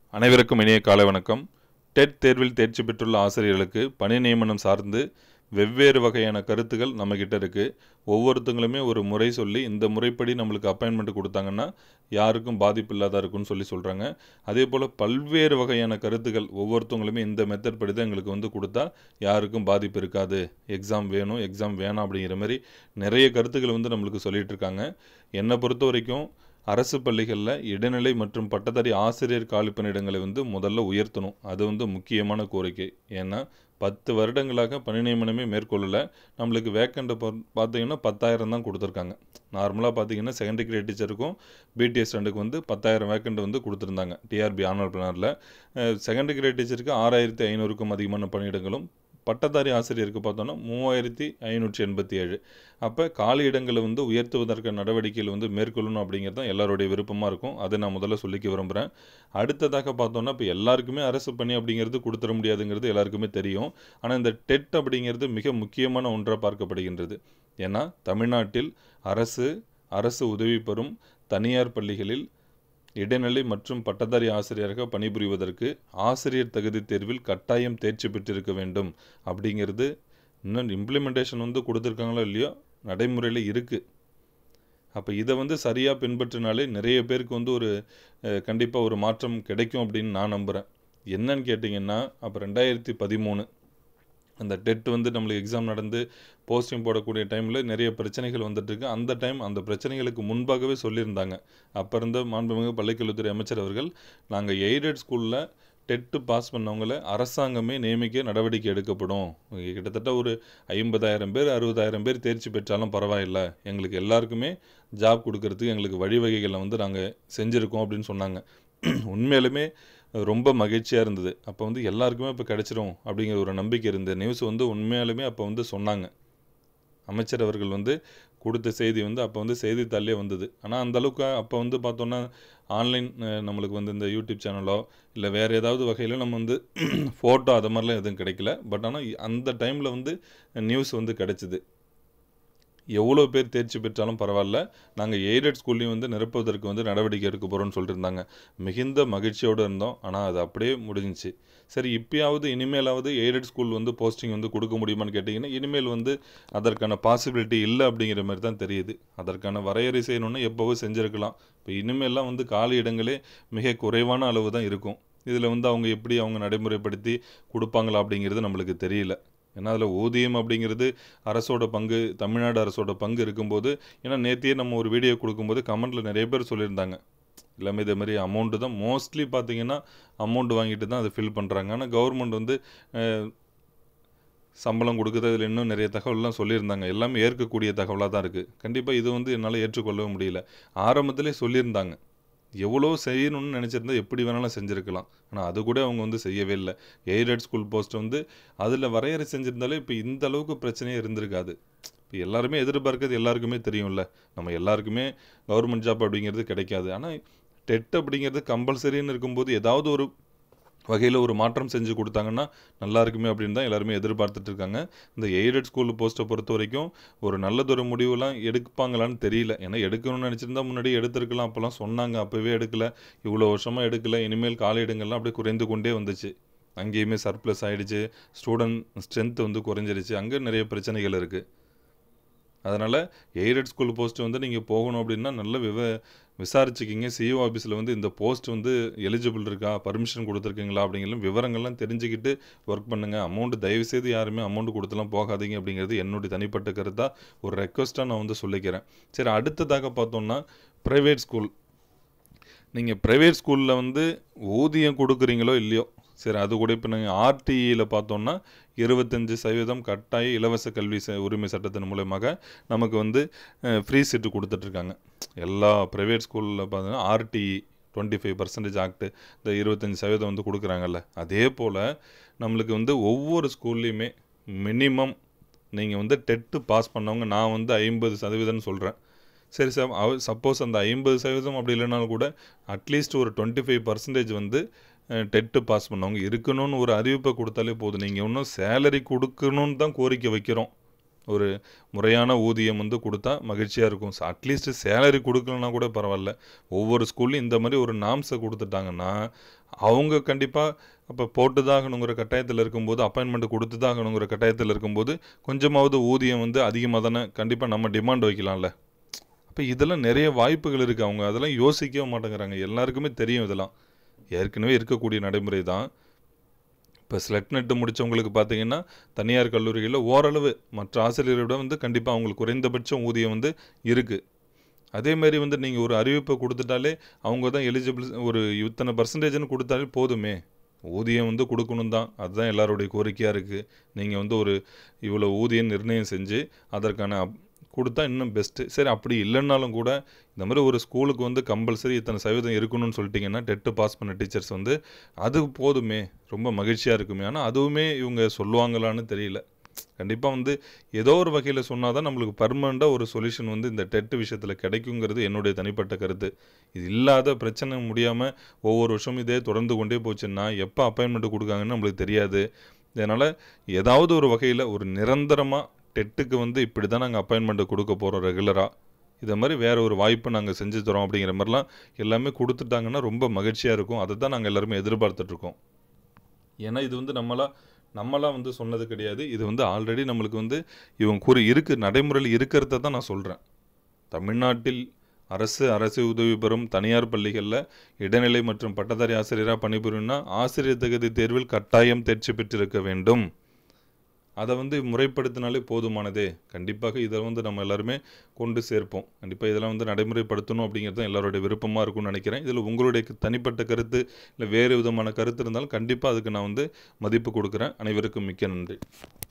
அனைவருக்கும் இனிய காலை வணக்கம் டெட் தேர்வில் தேர்ச்சி பெற்றுள்ள ஆசிரியர்களுக்கு பணி நியமனம் சார்ந்து வெவ்வேறு வகையான கருத்துகள் நம்மக்கிட்ட இருக்குது ஒவ்வொருத்தங்களுமே ஒரு முறை சொல்லி இந்த முறைப்படி நம்மளுக்கு அப்பாயின்மெண்ட் கொடுத்தாங்கன்னா யாருக்கும் பாதிப்பு இல்லாத இருக்கும்னு சொல்லி சொல்கிறாங்க அதே போல் பல்வேறு வகையான கருத்துக்கள் ஒவ்வொருத்தவங்களுமே இந்த மெத்தட் படி தான் எங்களுக்கு வந்து கொடுத்தா யாருக்கும் பாதிப்பு இருக்காது எக்ஸாம் வேணும் எக்ஸாம் வேணாம் அப்படிங்கிற மாதிரி நிறைய கருத்துக்கள் வந்து நம்மளுக்கு சொல்லிட்டு இருக்காங்க என்னை பொறுத்த வரைக்கும் அரசு பள்ளிகளில் இடைநிலை மற்றும் பட்டதாரி ஆசிரியர் காலிப்பணியிடங்களை வந்து முதல்ல உயர்த்தணும் அது வந்து முக்கியமான கோரிக்கை ஏன்னா பத்து வருடங்களாக பணி நியமனமே மேற்கொள்ளலை நம்மளுக்கு வேக்கண்ட்டை பார்த்தீங்கன்னா பத்தாயிரம் தான் கொடுத்துருக்காங்க நார்மலாக பார்த்தீங்கன்னா செகண்டரி கிரேட் டீச்சருக்கும் பிடிஎஸ் ரெண்டுக்கு வந்து பத்தாயிரம் வேக்கண்ட் வந்து கொடுத்துருந்தாங்க டிஆர்பி ஆனர் பிளானில் செகண்டரி கிரேட் டீச்சருக்கு ஆறாயிரத்தி ஐநூறுக்கும் அதிகமான பணியிடங்களும் பட்டதாரி ஆசிரியருக்கு பார்த்தோன்னா மூவாயிரத்தி ஐநூற்றி எண்பத்தி ஏழு அப்போ காலி இடங்களை வந்து உயர்த்துவதற்கான நடவடிக்கைகள் வந்து மேற்கொள்ளணும் அப்படிங்கிறது தான் எல்லாருடைய விருப்பமாக இருக்கும் அதை நான் முதல்ல சொல்லிக்க விரும்புகிறேன் அடுத்ததாக பார்த்தோன்னா இப்போ எல்லாருக்குமே அரசு பணி அப்படிங்கிறது கொடுத்துட முடியாதுங்கிறது எல்லாருக்குமே தெரியும் ஆனால் இந்த டெட் அப்படிங்கிறது மிக முக்கியமான ஒன்றாக பார்க்கப்படுகின்றது ஏன்னா தமிழ்நாட்டில் அரசு அரசு உதவி பெறும் தனியார் பள்ளிகளில் இடைநிலை மற்றும் பட்டதாரி ஆசிரியராக பணிபுரிவதற்கு ஆசிரியர் தகுதி தேர்வில் கட்டாயம் தேர்ச்சி பெற்றிருக்க வேண்டும் அப்படிங்கிறது இன்னும் இம்ப்ளிமெண்டேஷன் வந்து கொடுத்துருக்காங்களோ இல்லையோ நடைமுறையில் இருக்குது அப்போ இதை வந்து சரியாக பின்பற்றினாலே நிறைய பேருக்கு வந்து ஒரு கண்டிப்பாக ஒரு மாற்றம் கிடைக்கும் அப்படின்னு நான் நம்புகிறேன் என்னன்னு கேட்டிங்கன்னா அப்போ ரெண்டாயிரத்தி பதிமூணு அந்த டெட் வந்து நம்மளுக்கு எக்ஸாம் நடந்து போஸ்டிங் போடக்கூடிய டைமில் நிறைய பிரச்சனைகள் வந்துட்டுருக்கு அந்த டைம் அந்த பிரச்சனைகளுக்கு முன்பாகவே சொல்லியிருந்தாங்க அப்போ இருந்த மாண்புமிகு பள்ளிக்கல்வித்துறை அமைச்சர் அவர்கள் நாங்கள் எய்டட் ஸ்கூலில் டெட்டு பாஸ் பண்ணவங்கள அரசாங்கமே நியமிக்க நடவடிக்கை எடுக்கப்படும் கிட்டத்தட்ட ஒரு ஐம்பதாயிரம் பேர் அறுபதாயிரம் பேர் தேர்ச்சி பெற்றாலும் பரவாயில்ல எங்களுக்கு எல்லாருக்குமே ஜாப் கொடுக்கறதுக்கு எங்களுக்கு வழிவகைகளை வந்து நாங்கள் செஞ்சுருக்கோம் அப்படின்னு சொன்னாங்க உண்மையிலுமே ரொம்ப மகிழ்ச்சியாக இருந்தது அப்போ வந்து எல்லாருக்குமே இப்போ கிடச்சிரும் அப்படிங்கிற ஒரு நம்பிக்கை இருந்த நியூஸ் வந்து உண்மையாலுமே அப்போ வந்து சொன்னாங்க அமைச்சர் அவர்கள் வந்து கொடுத்த செய்தி வந்து அப்போ வந்து செய்தித்தாளே வந்தது ஆனால் அந்தளவுக்கு அப்போ வந்து பார்த்தோன்னா ஆன்லைன் நம்மளுக்கு வந்து இந்த யூடியூப் சேனலோ இல்லை வேறு ஏதாவது வகையில் நம்ம வந்து ஃபோட்டோ அது மாதிரிலாம் எதுவும் கிடைக்கல பட் ஆனால் அந்த டைமில் வந்து நியூஸ் வந்து கிடச்சிது எவ்வளோ பேர் தேர்ச்சி பெற்றாலும் பரவாயில்ல நாங்கள் எய்டட் ஸ்கூல்லையும் வந்து நிரப்புவதற்கு வந்து நடவடிக்கை எடுக்க போகிறோம்னு சொல்லியிருந்தாங்க மிகுந்த மகிழ்ச்சியோடு இருந்தோம் ஆனால் அது அப்படியே முடிஞ்சிச்சு சரி இப்போயாவது இனிமேலாவது எய்டட் ஸ்கூல் வந்து போஸ்டிங் வந்து கொடுக்க முடியுமான்னு கேட்டிங்கன்னா இனிமேல் வந்து அதற்கான பாசிபிலிட்டி இல்லை அப்படிங்கிற மாதிரி தான் தெரியுது அதற்கான வரையறை செய்யணுன்னு எப்போவோ செஞ்சுருக்கலாம் இப்போ இனிமேலாம் வந்து காலி இடங்களே மிக குறைவான அளவு தான் இருக்கும் இதில் வந்து அவங்க எப்படி அவங்க நடைமுறைப்படுத்தி கொடுப்பாங்களா அப்படிங்கிறது நம்மளுக்கு தெரியல ஏன்னா அதில் ஊதியம் அப்படிங்கிறது அரசோட பங்கு தமிழ்நாடு அரசோட பங்கு இருக்கும்போது ஏன்னா நேற்றையே நம்ம ஒரு வீடியோ கொடுக்கும்போது கமெண்ட்டில் நிறைய பேர் சொல்லியிருந்தாங்க எல்லாமே இதே மாதிரி அமௌண்ட்டு தான் மோஸ்ட்லி பார்த்தீங்கன்னா அமௌண்ட் வாங்கிட்டு தான் அதை ஃபில் பண்ணுறாங்க ஆனால் கவர்மெண்ட் வந்து சம்பளம் கொடுக்குறது இதில் இன்னும் நிறைய தகவல்லாம் சொல்லியிருந்தாங்க எல்லாமே ஏற்கக்கூடிய தகவலாக தான் இருக்குது கண்டிப்பாக இது வந்து என்னால் ஏற்றுக்கொள்ளவே முடியல ஆரம்பத்திலே சொல்லியிருந்தாங்க எவ்வளோ செய்யணும்னு நினச்சிருந்தா எப்படி வேணாலும் செஞ்சுருக்கலாம் ஆனால் அது கூட அவங்க வந்து செய்யவே இல்லை எய்டட் ஸ்கூல் போஸ்ட்டை வந்து அதில் வரையறை செஞ்சுருந்தாலே இப்போ இந்த அளவுக்கு பிரச்சனையே இருந்திருக்காது இப்போ எல்லாருமே எதிர்பார்க்கறது எல்லாருக்குமே தெரியும்ல நம்ம எல்லாருக்குமே கவர்மெண்ட் ஜாப் அப்படிங்கிறது கிடைக்காது ஆனால் டெட் அப்படிங்கிறது கம்பல்சரின்னு இருக்கும்போது ஏதாவது ஒரு வகையில் ஒரு மாற்றம் செஞ்சு கொடுத்தாங்கன்னா நல்லா இருக்குமே அப்படின்னு தான் எல்லாருமே எதிர்பார்த்துட்டு இருக்காங்க இந்த எய்டட் ஸ்கூல் போஸ்ட்டை பொறுத்த வரைக்கும் ஒரு நல்லதொரு முடிவுலாம் எடுப்பாங்களான்னு தெரியல ஏன்னா எடுக்கணும்னு நினச்சிருந்தா முன்னாடி எடுத்திருக்கலாம் அப்போல்லாம் சொன்னாங்க அப்போவே எடுக்கல இவ்வளோ வருஷமாக எடுக்கல இனிமேல் கால இடங்கள்லாம் அப்படியே குறைந்து கொண்டே வந்துச்சு அங்கேயுமே சர்ப்ளஸ் ஆகிடுச்சு ஸ்டூடெண்ட் ஸ்ட்ரென்த் வந்து குறைஞ்சிருச்சு அங்கே நிறைய பிரச்சனைகள் இருக்குது அதனால் எய்டட் ஸ்கூல் போஸ்ட்டு வந்து நீங்கள் போகணும் அப்படின்னா நல்ல விவ விசாரிச்சுக்கிங்க சிஓ ஆஃபீஸில் வந்து இந்த போஸ்ட் வந்து எலிஜிபிள் இருக்கா பர்மிஷன் கொடுத்துருக்கீங்களா அப்படிங்கிற விவரங்கள்லாம் தெரிஞ்சுக்கிட்டு ஒர்க் பண்ணுங்கள் அமௌண்ட்டு தயவுசெய்து யாருமே அமௌண்ட் கொடுத்துலாம் போகாதீங்க அப்படிங்கிறது என்னுடைய தனிப்பட்ட கருத்தாக ஒரு ரெக்வஸ்ட்டாக நான் வந்து சொல்லிக்கிறேன் சரி அடுத்ததாக பார்த்தோம்னா ப்ரைவேட் ஸ்கூல் நீங்கள் ப்ரைவேட் ஸ்கூலில் வந்து ஊதியம் கொடுக்குறீங்களோ இல்லையோ சரி அது கூட இப்போ நாங்கள் ஆர்டிஇயில் பார்த்தோம்னா இருபத்தஞ்சி சதவீதம் கட்டாய இலவச கல்வி ச உரிமை சட்டத்தின் மூலயமாக நமக்கு வந்து ஃப்ரீ சீட்டு கொடுத்துட்ருக்காங்க எல்லா ப்ரைவேட் ஸ்கூலில் பார்த்தீங்கன்னா RTE twenty five percentage act இந்த இருபத்தஞ்சி சதவீதம் வந்து கொடுக்குறாங்கல்ல அதே போல் நம்மளுக்கு வந்து ஒவ்வொரு ஸ்கூல்லையுமே மினிமம் நீங்கள் வந்து டெட்டு பாஸ் பண்ணவங்க நான் வந்து ஐம்பது சதவீதம்னு சொல்கிறேன் சரி சார் அவ சப்போஸ் அந்த ஐம்பது சதவீதம் அப்படி இல்லைனாலும் கூட அட்லீஸ்ட் ஒரு டுவெண்ட்டி ஃபைவ் பர்சன்டேஜ் வந்து டெட்டு பாஸ் பண்ணவங்க இருக்கணும்னு ஒரு அறிவிப்பை கொடுத்தாலே போதும் நீங்கள் இன்னும் சேலரி கொடுக்கணும்னு தான் கோரிக்கை வைக்கிறோம் ஒரு முறையான ஊதியம் வந்து கொடுத்தா மகிழ்ச்சியாக இருக்கும் அட்லீஸ்ட் சேலரி கொடுக்கலனா கூட பரவாயில்ல ஒவ்வொரு ஸ்கூல்லையும் இந்த மாதிரி ஒரு நாம்ஸை கொடுத்துட்டாங்கன்னா அவங்க கண்டிப்பாக அப்போ போட்டு தாகணுங்கிற கட்டாயத்தில் இருக்கும்போது அப்பாயின்மெண்ட் கொடுத்து தாகணுங்கிற கட்டாயத்தில் இருக்கும்போது கொஞ்சமாவது ஊதியம் வந்து அதிகமாக தானே கண்டிப்பாக நம்ம டிமாண்ட் வைக்கலாம்ல அப்போ இதெல்லாம் நிறைய வாய்ப்புகள் இருக்குது அவங்க அதெல்லாம் யோசிக்கவே மாட்டேங்கிறாங்க எல்லாருக்குமே தெரியும் இதெல்லாம் ஏற்கனவே இருக்கக்கூடிய நடைமுறை தான் இப்போ ஸ்லெட் நெட்டு முடித்தவங்களுக்கு பார்த்தீங்கன்னா தனியார் கல்லூரிகளில் ஓரளவு மற்ற ஆசிரியரை விட வந்து கண்டிப்பாக அவங்களுக்கு குறைந்தபட்சம் ஊதியம் வந்து இருக்குது அதே மாதிரி வந்து நீங்கள் ஒரு அறிவிப்பை கொடுத்துட்டாலே அவங்க தான் எலிஜிபிள் ஒரு இத்தனை பர்சன்டேஜ்னு கொடுத்தாலே போதுமே ஊதியம் வந்து கொடுக்கணும் தான் அதுதான் எல்லாருடைய கோரிக்கையாக இருக்குது நீங்கள் வந்து ஒரு இவ்வளோ ஊதியம் நிர்ணயம் செஞ்சு அதற்கான அப்- கொடுத்தா இன்னும் பெஸ்ட்டு சரி அப்படி இல்லைன்னாலும் கூட இந்த மாதிரி ஒரு ஸ்கூலுக்கு வந்து கம்பல்சரி இத்தனை சதவீதம் இருக்கணும்னு சொல்லிட்டிங்கன்னா டெட்டு பாஸ் பண்ண டீச்சர்ஸ் வந்து அது போதுமே ரொம்ப மகிழ்ச்சியாக இருக்குமே ஆனால் அதுவுமே இவங்க சொல்லுவாங்களான்னு தெரியல கண்டிப்பாக வந்து ஏதோ ஒரு வகையில் சொன்னால் தான் நம்மளுக்கு பர்மனெண்ட்டாக ஒரு சொல்யூஷன் வந்து இந்த டெட்டு விஷயத்தில் கிடைக்குங்கிறது என்னுடைய தனிப்பட்ட கருத்து இது இல்லாத பிரச்சனை முடியாமல் ஒவ்வொரு வருஷமும் இதே தொடர்ந்து கொண்டே போச்சுன்னா எப்போ அப்பாயின்மெண்ட் கொடுக்காங்கன்னு நம்மளுக்கு தெரியாது அதனால் ஏதாவது ஒரு வகையில் ஒரு நிரந்தரமாக டெட்டுக்கு வந்து இப்படி தான் நாங்கள் அப்பாயின்மெண்ட்டு கொடுக்க போகிறோம் ரெகுலராக இதை மாதிரி வேறு ஒரு வாய்ப்பு நாங்கள் செஞ்சு தரோம் அப்படிங்கிற மாதிரிலாம் எல்லாமே கொடுத்துட்டாங்கன்னா ரொம்ப மகிழ்ச்சியாக இருக்கும் அதை தான் நாங்கள் எல்லாருமே எதிர்பார்த்துட்ருக்கோம் ஏன்னா இது வந்து நம்மளா நம்மளாம் வந்து சொன்னது கிடையாது இது வந்து ஆல்ரெடி நம்மளுக்கு வந்து இவங்க கூறி இருக்கு நடைமுறையில் இருக்கிறத தான் நான் சொல்கிறேன் தமிழ்நாட்டில் அரசு அரசு உதவி பெறும் தனியார் பள்ளிகளில் இடைநிலை மற்றும் பட்டதாரி ஆசிரியராக பணிபுரியணும்னா ஆசிரியர் தகுதி தேர்வில் கட்டாயம் தேர்ச்சி பெற்றிருக்க வேண்டும் அதை வந்து முறைப்படுத்தினாலே போதுமானதே கண்டிப்பாக இதை வந்து நம்ம எல்லாருமே கொண்டு சேர்ப்போம் கண்டிப்பாக இதெல்லாம் வந்து நடைமுறைப்படுத்தணும் அப்படிங்கிறது தான் எல்லாருடைய விருப்பமாக இருக்கும்னு நினைக்கிறேன் இதில் உங்களுடைய க- தனிப்பட்ட கருத்து இல்லை வேறு விதமான கருத்து இருந்தாலும் கண்டிப்பாக அதுக்கு நான் வந்து மதிப்பு கொடுக்குறேன் அனைவருக்கும் மிக்க நன்றி